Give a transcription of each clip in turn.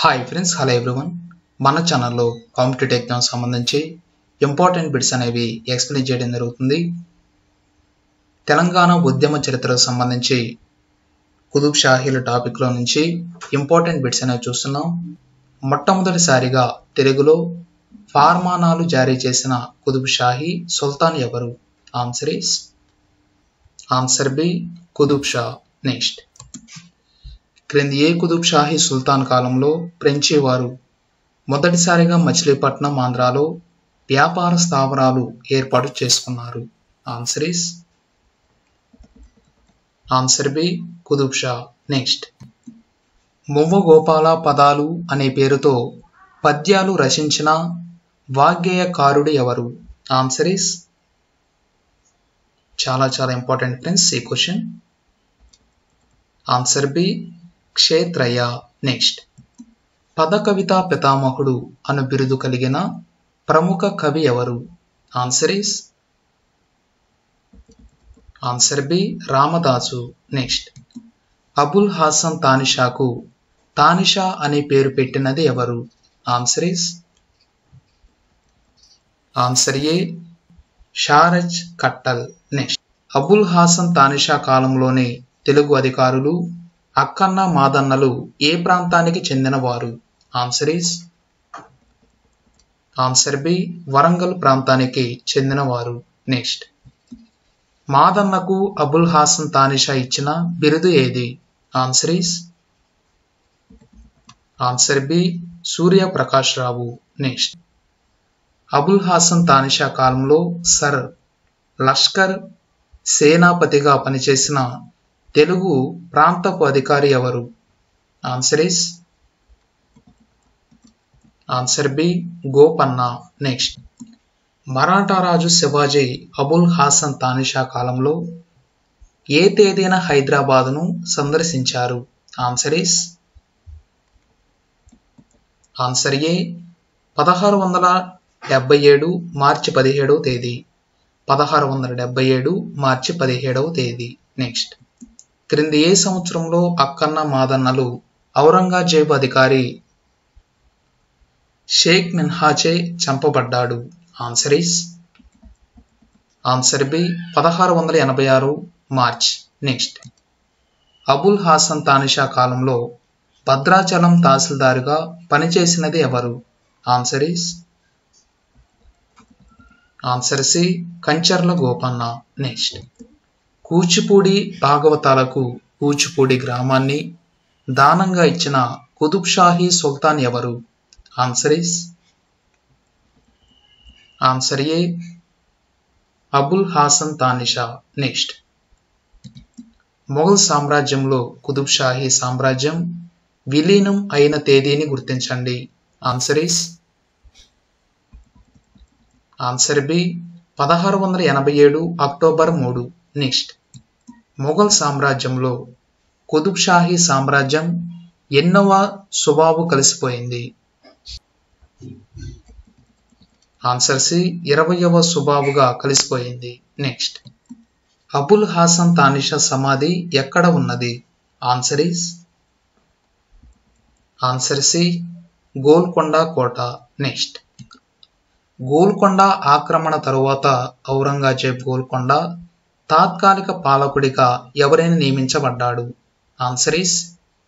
hi friends hello everyone మన ఛానల్లో competitive exams సంబంధించి ఇంపార్టెంట్ బిట్స్ అనేవి ఎక్స్ప్లెయిన్ చేయడం జరుగుతుంది తెలంగాణ ఉద్యమ చరిత్రకు సంబంధించి కుతుబ్ షాహీల టాపిక్లో నుంచి ఇంపార్టెంట్ బిట్స్ అనేవి చూస్తున్నాం మొట్టమొదటిసారిగా తెలుగులో ఫార్మానాలు జారీ చేసిన కుతుబ్ షాహీ సుల్తాన్ ఎవరు answer is answer B Qutb Shah next క్రింది ఏ కుతుబ్ షాహీ సుల్తాన్ కాలంలో ఫ్రెంచి వారు మొదటిసారిగా మచిలీపట్నం ఆంధ్రాలో వ్యాపార స్థావరాలు ఏర్పాటు చేసుకున్నారు answer is answer B Qutb Shah next Muvva Gopala పదాలు అనే పేరుతో పద్యాలు రచించిన వాగ్గేయకారుడు ఎవరు ఆన్సర్ ఈస్ చాలా చాలా ఇంపార్టెంట్ ఫ్రెండ్స్ ఈ question answer B Kshetrayya next పద కవిత పితామహుడు అను బిరుదు కలిగిన ప్రముఖ కవి ఎవరు answer is answer B Ramadasu next Abul Hasan తానిషాకు తానిషా అనే పేరు పెట్టినది ఎవరు ఆన్సర్ ఈస్ ఆన్సర్ ఏ షారజ్ కట్టల్ నెక్స్ట్ అబుల్ హాసన్ తానిషా కాలంలోనే తెలుగు అధికారులు అక్కన్న మాదన్నలు ఏ ప్రాంతానికి చెందినవారు answer is answer B Warangal ప్రాంతానికి చెందినవారు నెక్స్ట్ మాదన్నకు అబుల్ హాసన్ తానిషా ఇచ్చిన బిరుదు ఏది answer is answer B Suryaprakash Rao next Abul Hasan Tanisha కాలంలో సర్ లష్కర్ సేనాపతిగా పనిచేసిన తెలుగు ప్రాంతపు అధికారి ఎవరు answer is answer B Gopanna next Maratha రాజు శివాజీ అబుల్ హాసన్ తానిషా కాలంలో ఏ తేదీన హైదరాబాదును సందర్శించారు ఆన్సర్ ఇస్ ఆన్సర్ ఏ పదహారు వందల డెబ్బై ఏడు మార్చి పదిహేడవ తేదీ పదహారు వందల డెబ్బై ఏడు మార్చి పదిహేడవ తేదీ నెక్స్ట్ క్రింది ఏ సంవత్సరంలో అక్కన్న మాదన్నలు ఔరంగజేబు అధికారి షేక్ మిన్హాచే చంపబడ్డాడు ఆన్సర్ ఈస్ ఆన్సర్ బి పదహారు వందల ఎనభై ఆరు మార్చ్ నెక్స్ట్ అబుల్ హాసన్ తానిషా కాలంలో భద్రాచలం తహసీల్దారుగా పనిచేసినది ఎవరు answer is answer C Kancharla Gopanna next Kuchipudi భాగవతాలకు కూచిపూడి గ్రామాన్ని దానంగా ఇచ్చిన కుతుబ్ షాహీ సుల్తాన్ ఎవరు answer is answer A Abul Hasan Tanisha next Mughal సామ్రాజ్యంలో కుతుబ్ షాహీ సామ్రాజ్యం విలీనం అయిన తేదీని గుర్తించండి ఆన్సర్ ఇస్ ఆన్సర్ బి పదహారు వందల ఎనభై ఏడు అక్టోబర్ మూడు నెక్స్ట్ మొఘల్ సామ్రాజ్యంలో కుతుబ్ షాహీ సామ్రాజ్యం ఎన్నవ సుబాబు కలిసిపోయింది ఆన్సర్ సి ఇరవయవ సుబాబుగా కలిసిపోయింది నెక్స్ట్ అబుల్ హాసన్ తానిషా సమాధి ఎక్కడ ఉన్నది answer is answer C Golconda కోట నెక్స్ట్ గోల్కొండ ఆక్రమణ తరువాత ఔరంగజేబ్ గోల్కొండ తాత్కాలిక పాలకుడిగా ఎవరైనా నియమించబడ్డాడు answer is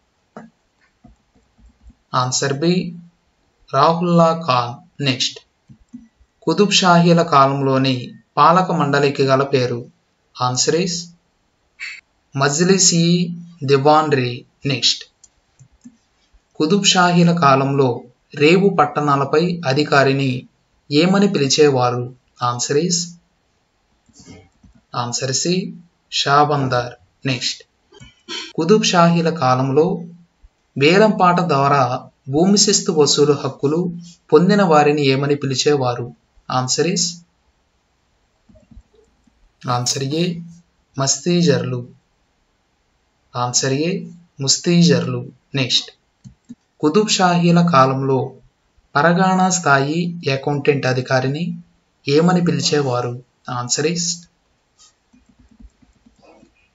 answer B Ruhullah Khan next Qutb షాహీల కాలంలోని పాలక మండలికి గల పేరు ఆన్సర్ ఈస్ మజ్లిస్ ఈ దివాన్రీ నెక్స్ట్ కుతుబ్ షాహీల కాలంలో రేవు పట్టణాలపై అధికారిని ఏమని పిలిచేవారు answer is answer C Shahbandar next Qutb షాహీల కాలంలో వేలంపాట ద్వారా భూమి శిస్తు వసూలు హక్కులు పొందిన వారిని ఏమని పిలిచేవారు ఆన్సర్ ఈస్ ఆన్సర్ ఏ మస్తీజర్లు ఆన్సర్ ఏ ముస్తీజర్లు నెక్స్ట్ కుతుబ్ షాహీల కాలంలో పరగాణా స్థాయి అకౌంటెంట్ అధికారిని ఏమని పిలిచేవారు answer is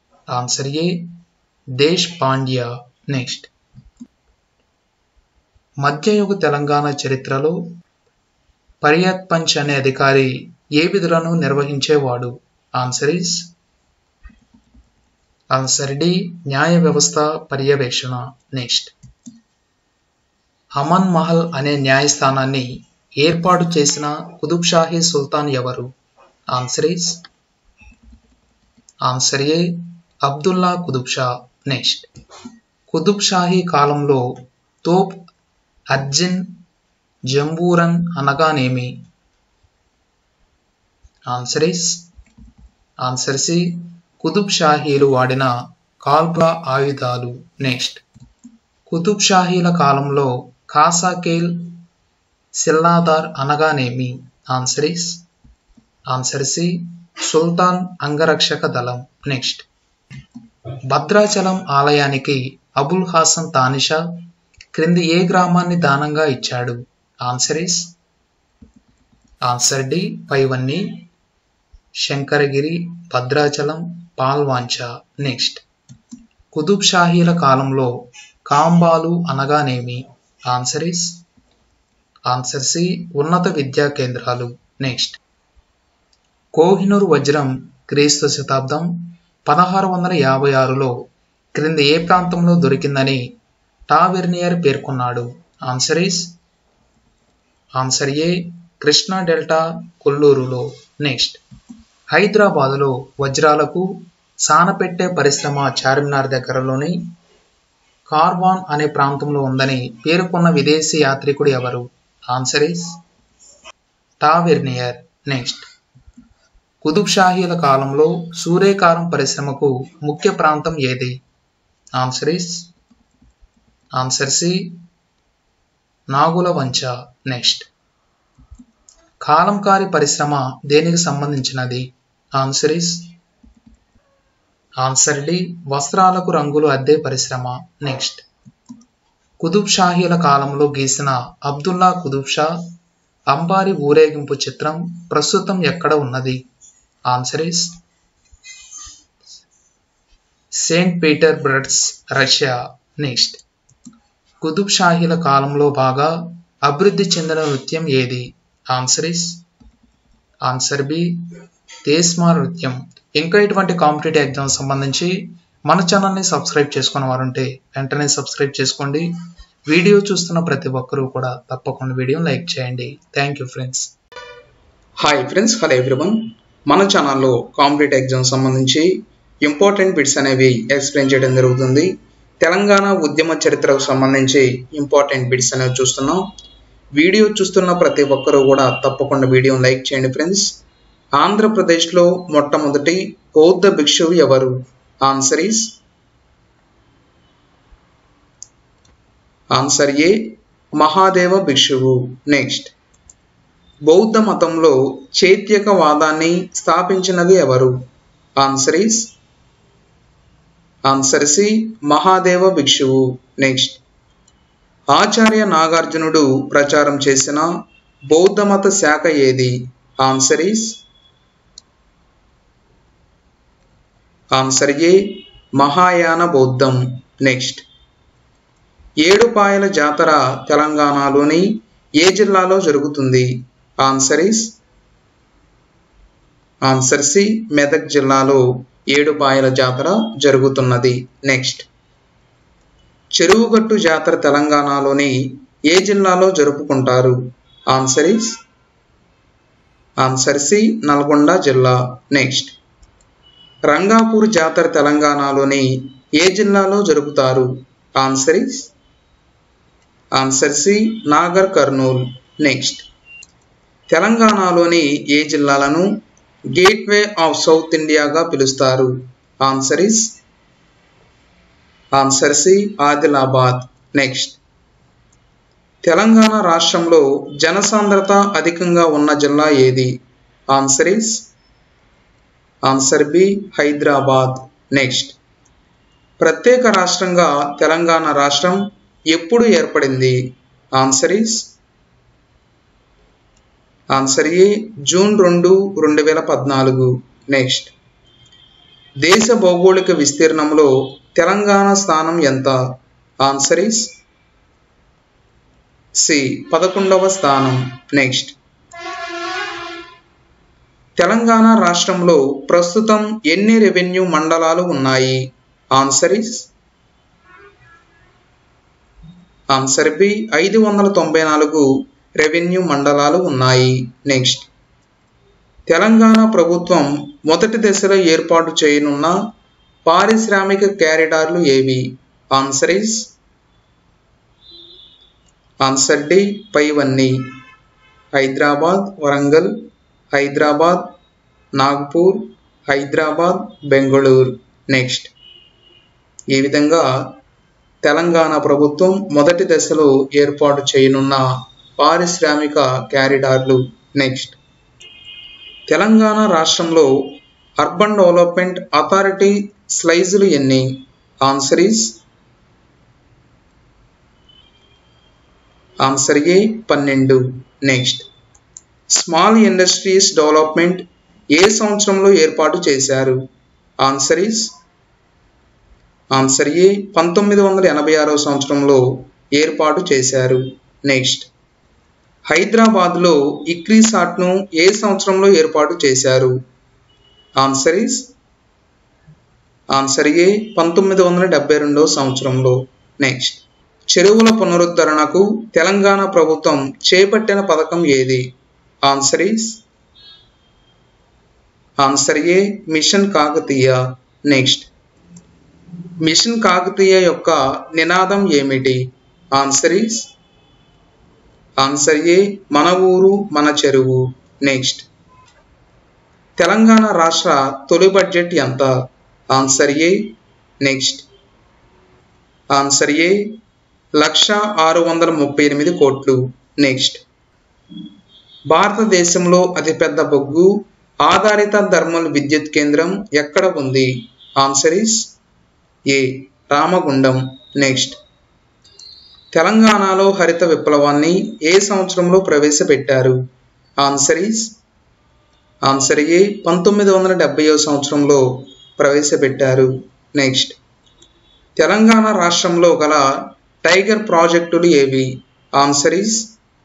answer A Desh Pandya next మధ్యయుగ తెలంగాణ చరిత్రలో పర్యాత్ పంచ్ అనే అధికారి ఏ విధులను నిర్వహించేవాడు ఆన్సర్ ఈస్ ఆన్సర్ డి న్యాయ వ్యవస్థ పర్యవేక్షణ నెక్స్ట్ అమన్ మహల్ అనే న్యాయస్థానాన్ని ఏర్పాటు చేసిన కుతుబ్ షాహీ సుల్తాన్ ఎవరు answer is answer A Abdullah Qutb Shah next Qutb Shahi కాలంలో తోప్ అర్జిన్ జంబూరన్ అనగానేమి answer is answer C Qutb షాహీలు వాడిన కాల్బా ఆయుధాలు నెక్స్ట్ కుతుబ్ షాహీల కాలంలో ఖాసాకేల్ సిల్లాదార్ అనగానేమి ఆన్సర్ ఇస్ ఆన్సర్ సి సుల్తాన్ అంగరక్షక దళం నెక్స్ట్ భద్రాచలం ఆలయానికి అబుల్ హాసన్ తానిషా క్రింది ఏ గ్రామాన్ని దానంగా ఇచ్చాడు ఆన్సర్ ఇస్ ఆన్సర్ డి పైవన్నీ శంకరగిరి భద్రాచలం పాల్వాంచ నెక్స్ట్ కుతుబ్ షాహీల కాలంలో కాంబాలు అనగానేమి ఆన్సర్ ఇస్ ఆన్సర్ సి ఉన్నత విద్యా కేంద్రాలు నెక్స్ట్ కోహినూర్ వజ్రం క్రీస్తు శతాబ్దం పదహారు వందల యాభై ఆరులో క్రింది ఏ ప్రాంతంలో దొరికిందని టావెర్నియర్ పేర్కొన్నాడు answer is answer A Krishna delta కొల్లూరులో నెక్స్ట్ హైదరాబాదులో వజ్రాలకు సానపెట్టే పరిశ్రమ చార్మినార్ దగ్గరలోని కార్వాన్ అనే ప్రాంతంలో ఉందని పేర్కొన్న విదేశీ యాత్రికుడు ఎవరు answer is Tavernier next Qutb షాహీల కాలంలో సూర్యకారం పరిశ్రమకు ముఖ్య ప్రాంతం ఏది answer is answer C Nagula Vancha next Kalamkari పరిశ్రమ దేనికి సంబంధించినది ఆన్సర్ ఇస్ ఆన్సర్ డి వస్త్రాలకు రంగులు అద్దే పరిశ్రమ నెక్స్ట్ కుతుబ్ షాహీల కాలంలో గీసిన అబ్దుల్లా కుతుబ్ షా అంబారి ఊరేగింపు చిత్రం ప్రస్తుతం ఎక్కడ ఉన్నది answer is Saint Petersburg Russia next Qutb షాహీల కాలంలో బాగా అభివృద్ధి చెందిన నృత్యం ఏది ఆన్సర్ ఇస్ ఆన్సర్ బి దేశ్మా నృత్యం ఇంకా ఇటువంటి కాంపిటేటివ్ ఎగ్జామ్స్ సంబంధించి మన ఛానల్ని సబ్స్క్రైబ్ చేసుకున్న వారు ఉంటే వెంటనే సబ్స్క్రైబ్ చేసుకోండి వీడియో చూస్తున్న ప్రతి ఒక్కరూ కూడా తప్పకుండా వీడియో లైక్ చేయండి thank you friends hi friends hello everyone మన ఛానల్లో కాంపిటేటివ్ ఎగ్జామ్ సంబంధించి ఇంపార్టెంట్ బిట్స్ అనేవి ఎక్స్ప్లెయిన్ చేయడం జరుగుతుంది తెలంగాణ ఉద్యమ చరిత్రకు సంబంధించి ఇంపార్టెంట్ బిట్స్ అనేవి చూస్తున్నాం వీడియో చూస్తున్న ప్రతి ఒక్కరూ కూడా తప్పకుండా వీడియోని లైక్ చేయండి ఫ్రెండ్స్ ఆంధ్రప్రదేశ్లో మొట్టమొదటి బౌద్ధ భిక్షువు ఎవరు answer is answer A Mahadeva భిక్షువు నెక్స్ట్ బౌద్ధ మతంలో చైత్యక వాదాన్ని స్థాపించినది ఎవరు answer is answer C Mahadeva భిక్షువు నెక్స్ట్ ఆచార్య నాగార్జునుడు ప్రచారం చేసిన బౌద్ధ మత శాఖ ఏది answer is answer A Mahayana బౌద్ధం నెక్స్ట్ ఏడుపాయల జాతర తెలంగాణలోని ఏ జిల్లాలో జరుగుతుంది answer is answer C Medak జిల్లాలో ఏడుపాయల జాతర జరుగుతున్నది నెక్స్ట్ చెరువుగట్టు జాతర తెలంగాణలోని ఏ జిల్లాలో జరుపుకుంటారు answer is answer C Nalgonda జిల్లా నెక్స్ట్ రంగాపూర్ జాతర తెలంగాణలోని ఏ జిల్లాలో జరుపుతారు answer is answer C Nagar Kurnool next తెలంగాణలోని ఏ జిల్లాలను గేట్వే ఆఫ్ సౌత్ ఇండియాగా పిలుస్తారు answer is answer C Adilabad next Telangana రాష్ట్రంలో జనసాంద్రత అధికంగా ఉన్న జిల్లా ఏది answer is answer B Hyderabad next ప్రత్యేక రాష్ట్రంగా తెలంగాణ రాష్ట్రం ఎప్పుడు ఏర్పడింది answer is answer A June రెండు రెండు వేల పద్నాలుగు నెక్స్ట్ దేశ భౌగోళిక విస్తీర్ణంలో తెలంగాణ స్థానం ఎంత ఆన్సర్ ఇస్ సి పదకొండవ స్థానం నెక్స్ట్ తెలంగాణ రాష్ట్రంలో ప్రస్తుతం ఎన్ని రెవెన్యూ మండలాలు ఉన్నాయి ఆన్సర్ ఇస్ ఆన్సర్ బి ఐదు వందల తొంభై నాలుగు రెవెన్యూ మండలాలు ఉన్నాయి నెక్స్ట్ తెలంగాణ ప్రభుత్వం మొదటి దశలో ఏర్పాటు చేయనున్న పారిశ్రామిక క్యారిడార్లు ఏవి ఆన్సర్ ఇస్ ఆన్సర్ డి పైవన్నీ హైదరాబాద్ వరంగల్ హైదరాబాద్ నాగ్పూర్ హైదరాబాద్ బెంగళూరు నెక్స్ట్ ఈ విధంగా తెలంగాణ ప్రభుత్వం మొదటి దశలో ఏర్పాటు చేయనున్న పారిశ్రామిక క్యారిడార్లు నెక్స్ట్ తెలంగాణ రాష్ట్రంలో అర్బన్ డెవలప్మెంట్ అథారిటీ స్లైజులు ఎన్ని ఆన్సర్ ఈస్ ఆన్సర్ ఏ పన్నెండు నెక్స్ట్ స్మాల్ ఇండస్ట్రీస్ డెవలప్మెంట్ ఏ సంవత్సరంలో ఏర్పాటు చేశారు ఆన్సర్ ఈస్ ఆన్సర్ ఏ పంతొమ్మిది వందల ఎనభై ఆరవ సంవత్సరంలో ఏర్పాటు చేశారు నెక్స్ట్ హైదరాబాద్లో ఇక్రీసాట్ను ఏ సంవత్సరంలో ఏర్పాటు చేశారు ఆన్సర్ ఈస్ ఆన్సర్ ఏ పంతొమ్మిది వందల డెబ్బై రెండవ సంవత్సరంలో నెక్స్ట్ చెరువుల పునరుద్ధరణకు తెలంగాణ ప్రభుత్వం చేపట్టిన పథకం ఏది answer is answer A mission Kakatiya next mission Kakatiya యొక్క నినాదం ఏమిటి ఆన్సర్ ఈస్ ఆన్సర్ ఏ మన ఊరు మన చెరువు నెక్స్ట్ తెలంగాణ రాష్ట్ర తొలి బడ్జెట్ ఎంత answer A next answer A లక్ష ఆరు వందల ముప్పై ఎనిమిది కోట్లు నెక్స్ట్ భారతదేశంలో అతిపెద్ద బొగ్గు ఆధారిత థర్మల్ విద్యుత్ కేంద్రం ఎక్కడ ఉంది answer is A Ramagundam next తెలంగాణలో హరిత విప్లవాన్ని ఏ సంవత్సరంలో ప్రవేశపెట్టారు ఆన్సర్ ఈస్ ఆన్సర్ ఏ పంతొమ్మిది వందల డెబ్బైవ సంవత్సరంలో ప్రవేశపెట్టారు నెక్స్ట్ తెలంగాణ రాష్ట్రంలో గల టైగర్ ప్రాజెక్టులు ఏవి answer is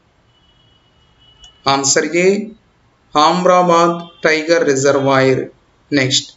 answer A Amrabad tiger reservoir next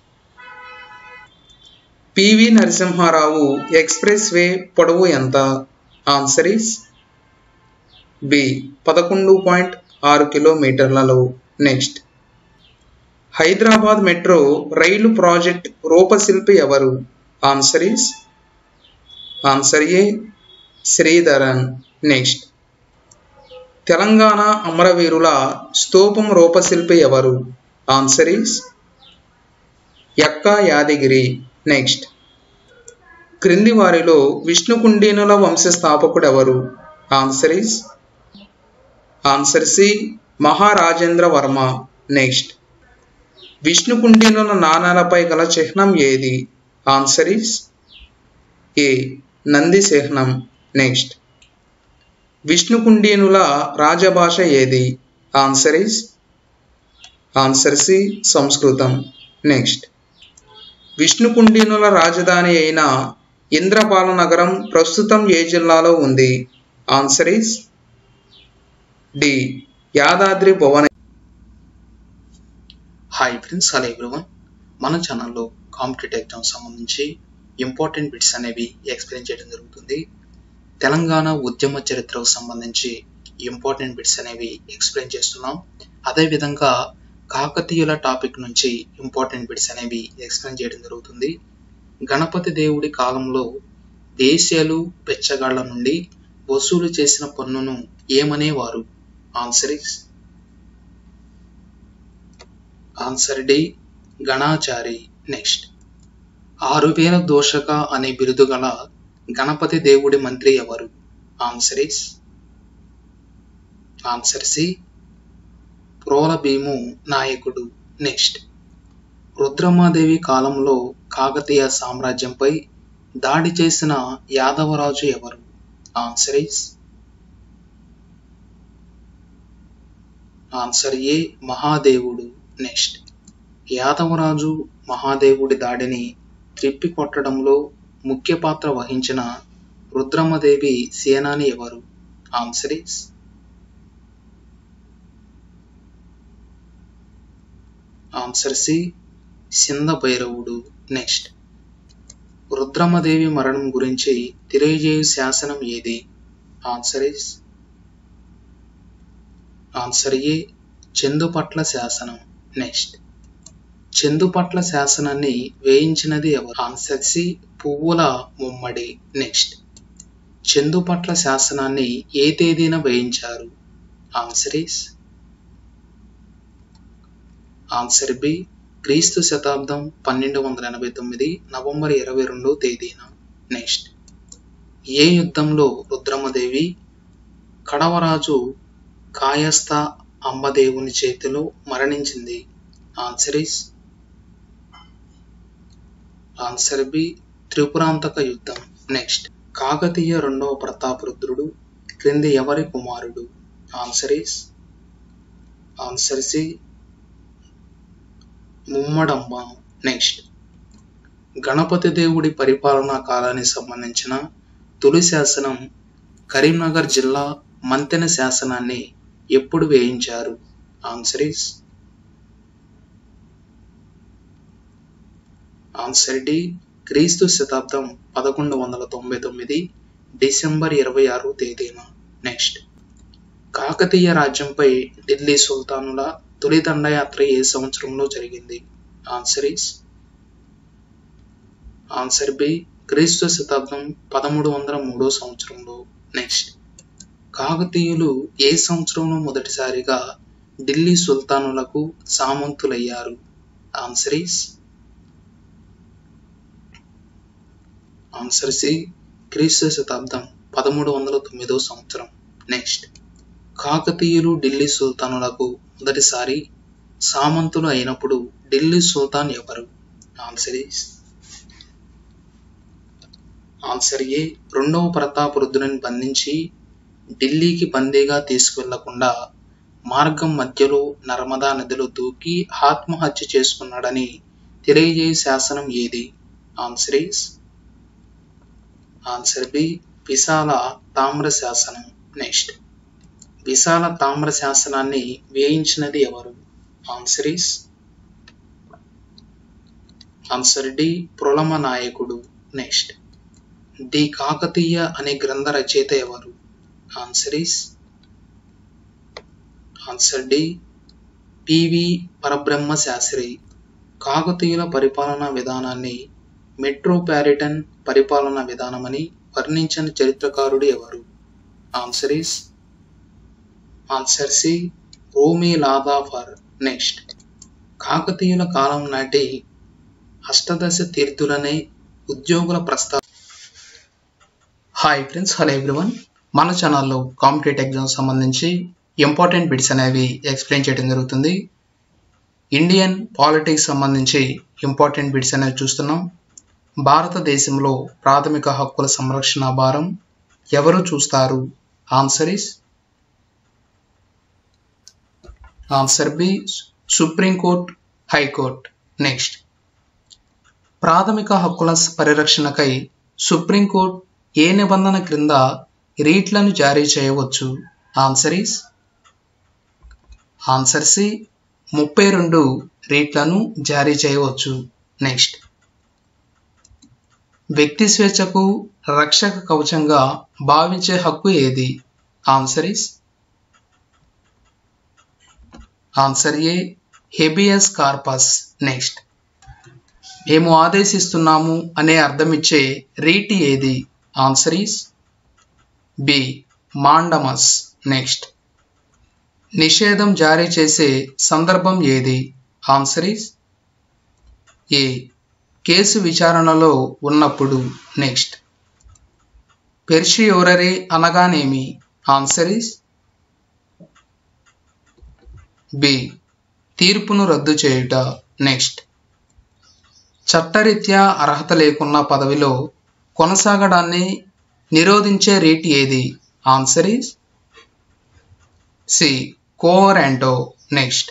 P V Narasimha Rao expressway పొడవు ఎంత ఆన్సర్ ఈస్ బి పదకొండు పాయింట్ ఆరు కిలోమీటర్లలో next Hyderabad metro rail project రూపశిల్పి ఎవరు answer is answer A Sreedharan next Telangana అమరవీరుల స్తూపం రూపశిల్పి ఎవరు ఆన్సర్ ఈస్ యక్క యాదగిరి నెక్స్ట్ క్రింది వారిలో విష్ణుకుండీనుల వంశస్థాపకుడు ఎవరు answer is answer C Maharajendra Varma next విష్ణుకుండీనుల నాణాలపై గల చిహ్నం ఏది ఆన్సర్ ఈస్ ఏ నంది చిహ్నం నెక్స్ట్ విష్ణుకుండీనుల రాజభాష ఏది ఆన్సర్ ఈస్ ఆన్సర్ సి సంస్కృతం నెక్స్ట్ విష్ణుకుండీనుల రాజధాని అయిన ఇంద్రపాల నగరం ప్రస్తుతం ఏ జిల్లాలో ఉంది ఆన్సర్ ఈస్ డి యాదాద్రి భువన హాయ్ ఫ్రెండ్స్ హలో ఎవ్రీవన్ మన ఛానల్లో కాంపిటేటివ్ ఎగ్జామ్ సంబంధించి ఇంపార్టెంట్ బిట్స్ అనేవి ఎక్స్ప్లెయిన్ చేయడం జరుగుతుంది తెలంగాణ ఉద్యమ చరిత్రకు సంబంధించి ఇంపార్టెంట్ బిట్స్ అనేవి ఎక్స్ప్లెయిన్ చేస్తున్నాం అదేవిధంగా కాకతీయుల టాపిక్ నుంచి ఇంపార్టెంట్ బిట్స్ అనేవి ఎక్స్ప్లెయిన్ చేయడం జరుగుతుంది గణపతి దేవుడి కాలంలో దేశాలు బెచ్చగాళ్ల నుండి వసూలు చేసిన పన్నును ఏమనేవారు ఆన్సర్ ఇస్ ఆన్సర్ డి గణాచారి నెక్స్ట్ ఆరు వేల దోషక అనే బిరుదు గల గణపతి దేవుడి మంత్రి ఎవరు answer is answer C Prola భీము నాయకుడు నెక్స్ట్ రుద్రమాదేవి కాలంలో కాకతీయ సామ్రాజ్యంపై దాడి చేసిన యాదవరాజు ఎవరు ఆన్సర్ ఇస్ ఆన్సర్ ఏ మహాదేవుడు నెక్స్ట్ యాదవరాజు మహాదేవుడి దాడిని త్రిప్పి కొట్టడంలో ముఖ్య పాత్ర వహించిన రుద్రమదేవి సేనాని ఎవరు ఆన్సర్ ఈస్ ఆన్సర్ సి సింద భైరవుడు నెక్స్ట్ రుద్రమదేవి మరణం గురించి తెలియజేయు శాసనం ఏది answer is answer A Chandupatla శాసనం నెక్స్ట్ చందుపట్ల శాసనాన్ని వేయించినది ఎవరు ఆన్సర్ సి పువ్వుల ముమ్మడి నెక్స్ట్ చందుపట్ల శాసనాన్ని ఏ తేదీన వేయించారు ఆన్సర్ ఇస్ ఆన్సర్ బి క్రీస్తు శతాబ్దం పన్నెండు వందల ఎనభై తొమ్మిది నవంబర్ ఇరవై రెండో తేదీన నెక్స్ట్ ఏ యుద్ధంలో రుద్రమదేవి కడవరాజు కాయస్థ అంబదేవుని చేతిలో మరణించింది answer is answer B Tripurantaka యుద్ధం నెక్స్ట్ కాకతీయ రెండవ ప్రతాపరుద్రుడు క్రింది ఎవరి కుమారుడు answer is answer C Mummadamba next Ganapati దేవుడి పరిపాలనా కాలానికి సంబంధించిన తొలి శాసనం కరీంనగర్ జిల్లా మంతెన శాసనాన్ని ఎప్పుడు వేయించారు ఆన్సర్ ఇస్ ఆన్సర్ డి క్రీస్తు శతాబ్దం పదకొండు వందల తొంభై తొమ్మిది డిసెంబర్ ఇరవై ఆరు తేదీన నెక్స్ట్ కాకతీయ రాజ్యంపై ఢిల్లీ సుల్తానుల తొలి దండయాత్ర ఏ సంవత్సరంలో జరిగింది ఆన్సర్ ఇస్ ఆన్సర్ బి క్రీస్తు శతాబ్దం పదమూడు వందల మూడో సంవత్సరంలో నెక్స్ట్ కాకతీయులు ఏ సంవత్సరంలో మొదటిసారిగా ఢిల్లీ సుల్తానులకు సామంతులయ్యారు ఆన్సర్ ఇస్ ఆన్సర్ సి క్రీస్తు శతాబ్దం పదమూడు వందల తొమ్మిదో సంవత్సరం నెక్స్ట్ కాకతీయులు ఢిల్లీ సుల్తానులకు మొదటిసారి సామంతులు అయినప్పుడు ఢిల్లీ సుల్తాన్ ఎవరు ఆన్సర్ ఇస్ ఆన్సర్ ఏ రెండవ ప్రతాపరుద్రుని బంధించి ఢిల్లీకి బందీగా తీసుకువెళ్లకుండా మార్గం మధ్యలో నర్మదా నదిలో దూకి ఆత్మహత్య చేసుకున్నాడని తెలియజేయ శాసనం ఏది ఆన్సర్ ఇస్ ఆన్సర్ బి విశాల తామ్ర శాసనం నెక్స్ట్ విశాల తామ్ర శాసనాన్ని వేయించినది ఎవరు answer is answer D Prolama నాయకుడు నెక్స్ట్ ది కాకతీయ అనే గ్రంథ రచయిత ఎవరు answer is answer D P V Parabrahma Sastri కాకతీయుల పరిపాలనా విధానాన్ని మెట్రోపారిటన్ పరిపాలనా విధానమని వర్ణించిన చరిత్రకారుడు ఎవరు answer is answer C Romila Thapar next కాకతీయుల కాలం నాటి అష్టదశ తీర్థులనే ఉద్యోగుల ప్రస్తా హాయ్ ఫ్రెండ్స్ హలో ఎవ్రీవన్ మన ఛానల్లో కాంపిటేటివ్ ఎగ్జామ్స్ సంబంధించి ఇంపార్టెంట్ బిట్స్ అనేవి ఎక్స్ప్లెయిన్ చేయడం జరుగుతుంది ఇండియన్ పాలిటిక్స్ సంబంధించి ఇంపార్టెంట్ బిట్స్ అనేవి చూస్తున్నాం భారతదేశంలో ప్రాథమిక హక్కుల సంరక్షణ భారం ఎవరు చూస్తారు answer is answer B supreme court high court next ప్రాథమిక హక్కుల పరిరక్షణకై సుప్రీంకోర్టు ఏ నిబంధన క్రింద రీట్లను జారీ చేయవచ్చు ఆన్సర్ ఈస్ ఆన్సర్ సి ముప్పై రెండు రీట్లను జారీ చేయవచ్చు నెక్స్ట్ వ్యక్తి స్వేచ్ఛకు రక్షక కవచంగా భావించే హక్కు ఏది answer is answer A habeas corpus next మేము ఆదేశిస్తున్నాము అనే అర్థమిచ్చే రీటి ఏది answer is B mandamus next నిషేధం జారీ చేసే సందర్భం ఏది ఆన్సర్ ఈస్ ఏ కేసు విచారణలో ఉన్నప్పుడు నెక్స్ట్ పెర్షియోరరీ అనగానేమి ఆన్సర్ ఈస్ బి తీర్పును రద్దు చేయుట నెక్స్ట్ చట్టరీత్యా అర్హత లేకున్న పదవిలో కొనసాగడాన్ని నిరోధించే రీట్ ఏది answer is C quo warranto next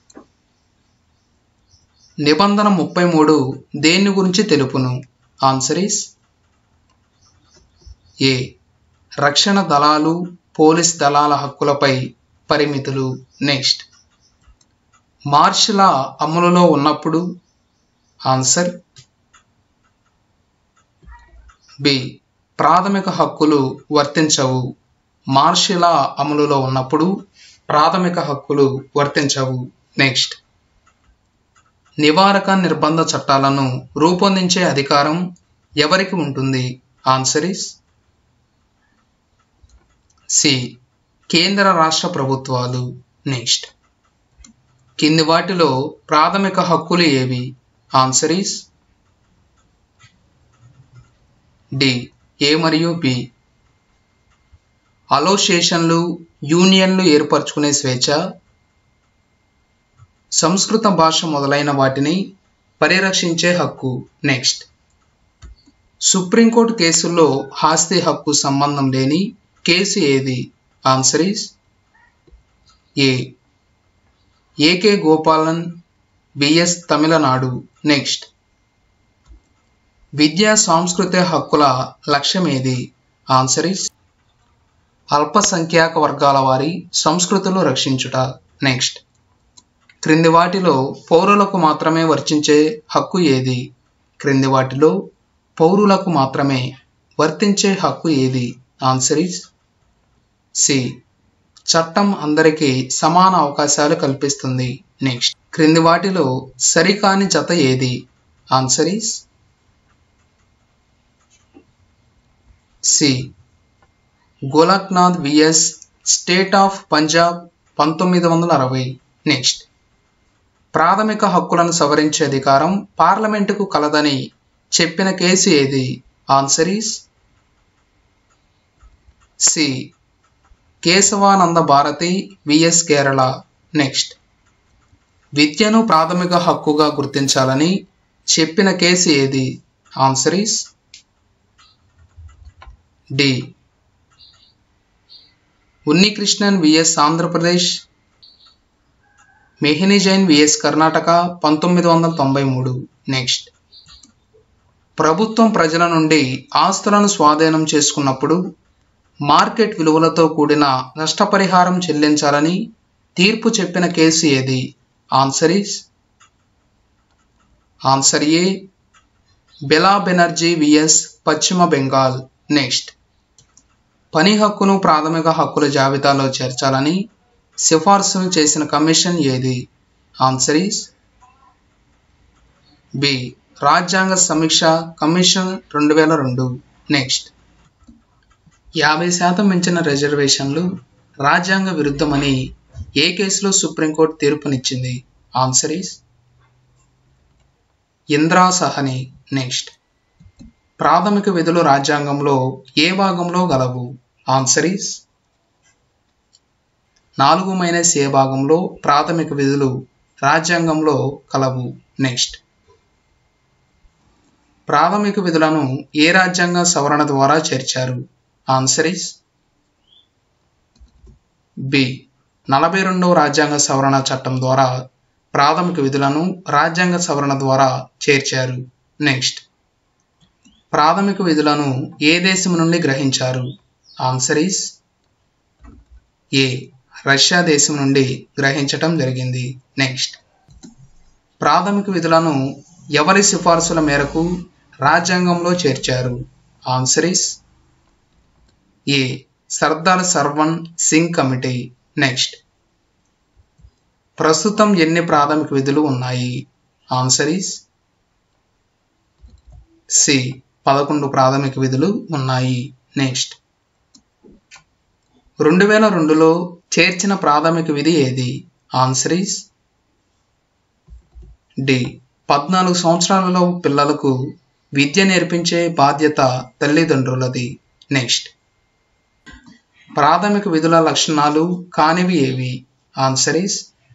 నిబంధన ముప్పై మూడు దేని గురించి తెలుపును ఆన్సర్ ఈస్ ఏ రక్షణ దళాలు పోలీస్ దళాల హక్కులపై పరిమితులు నెక్స్ట్ మార్షలా అమలులో ఉన్నప్పుడు ఆన్సర్ బి ప్రాథమిక హక్కులు వర్తించవు మార్షలా అమలులో ఉన్నప్పుడు ప్రాథమిక హక్కులు వర్తించవు నెక్స్ట్ నివారక నిర్బంధ చట్టాలను రూపొందించే అధికారం ఎవరికి ఉంటుంది ఆన్సర్ ఇస్ సి కేంద్ర రాష్ట్ర ప్రభుత్వాలు నెక్స్ట్ కింది వాటిలో ప్రాథమిక హక్కులు ఏవి ఆన్సర్ ఈస్ డి ఏ మరియు బి అలోసియేషన్లు యూనియన్లు ఏర్పరచుకునే స్వేచ్ఛ సంస్కృత భాష మొదలైన వాటిని పరిరక్షించే హక్కు నెక్స్ట్ సుప్రీంకోర్టు కేసుల్లో ఆస్తి హక్కు సంబంధం లేని కేసు ఏది answer is A A K Gopalan vs Tamil Nadu next విద్యా సాంస్కృతిక హక్కుల లక్ష్యం ఏది ఆన్సర్ ఇస్ అల్పసంఖ్యాక వర్గాల వారి సంస్కృతులు రక్షించుట నెక్స్ట్ క్రింది వాటిలో పౌరులకు మాత్రమే వర్తించే హక్కు ఏది క్రింది వాటిలో పౌరులకు మాత్రమే వర్తించే హక్కు ఏది ఆన్సర్ ఇస్ సి చట్టం అందరికీ సమాన అవకాశాలు కల్పిస్తుంది నెక్స్ట్ క్రింది వాటిలో సరికాని జత ఏది answer is C Golaknath vs state of Punjab పంతొమ్మిది వందల అరవై నెక్స్ట్ ప్రాథమిక హక్కులను సవరించే అధికారం పార్లమెంటుకు కలదని చెప్పిన కేసు ఏది answer is C Kesavananda Bharati V S Kerala next విద్యను ప్రాథమిక హక్కుగా గుర్తించాలని చెప్పిన కేసు ఏది answer is D Unnikrishnan V S Andhra Pradesh Mohini Jain V S Karnataka పంతొమ్మిది వందల తొంభై మూడు నెక్స్ట్ ప్రభుత్వం ప్రజల నుండి ఆస్తులను స్వాధీనం చేసుకున్నప్పుడు మార్కెట్ విలువలతో కూడిన నష్టపరిహారం చెల్లించాలని తీర్పు చెప్పిన కేసు ఏది answer is answer A Bela Banerjee VS Paschima Bengal next పని హక్కును ప్రాథమిక హక్కుల జాబితాలో చేర్చాలని సిఫార్సును చేసిన కమిషన్ ఏది ఆన్సర్ ఈస్ బి రాజ్యాంగ సమీక్ష కమిషన్ రెండు వేల రెండు నెక్స్ట్ యాభై శాతం మించిన రిజర్వేషన్లు రాజ్యాంగ విరుద్ధమని ఏ కేసులో సుప్రీంకోర్టు తీర్పునిచ్చింది answer is Indra Sawhney next ప్రాథమిక విధులు రాజ్యాంగంలో ఏ భాగంలో గలవు ఆన్సర్ ఈస్ నాలుగు మైనస్ ఏ భాగంలో ప్రాథమిక విధులు రాజ్యాంగంలో కలవు నెక్స్ట్ ప్రాథమిక విధులను ఏ రాజ్యాంగ సవరణ ద్వారా చేర్చారు ఆన్సర్ ఇస్ బి నలభై రెండవ రాజ్యాంగ సవరణ చట్టం ద్వారా ప్రాథమిక విధులను రాజ్యాంగ సవరణ ద్వారా చేర్చారు నెక్స్ట్ ప్రాథమిక విధులను ఏ దేశం నుండి గ్రహించారు ఆన్సర్ ఈస్ ఏ రష్యా దేశం నుండి గ్రహించటం జరిగింది నెక్స్ట్ ప్రాథమిక విధులను ఎవరి సిఫార్సుల మేరకు రాజ్యాంగంలో చేర్చారు answer is A Sardar Swaran Singh committee next ప్రస్తుతం ఎన్ని ప్రాథమిక విధులు ఉన్నాయి ఆన్సర్ ఇస్ సి పదకొండు ప్రాథమిక విధులు ఉన్నాయి నెక్స్ట్ రెండు వేల రెండులో చేర్చిన ప్రాథమిక విధి ఏది ఆన్సర్ ఈస్ డి పద్నాలుగు సంవత్సరాలలో పిల్లలకు విద్య నేర్పించే బాధ్యత తల్లిదండ్రులది నెక్స్ట్ ప్రాథమిక విధుల లక్షణాలు కానివి ఏవి ఆన్సర్ ఈస్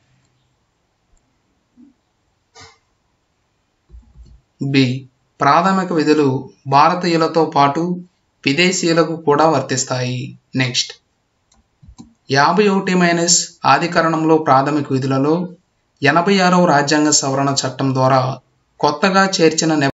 బి ప్రాథమిక విధులు భారతీయులతో పాటు విదేశీయులకు కూడా వర్తిస్తాయి నెక్స్ట్ యాభై ఒకటి మైనస్ ఆధికరణంలో ప్రాథమిక విధులలో ఎనభై ఆరవ రాజ్యాంగ సవరణ చట్టం ద్వారా కొత్తగా చేర్చిన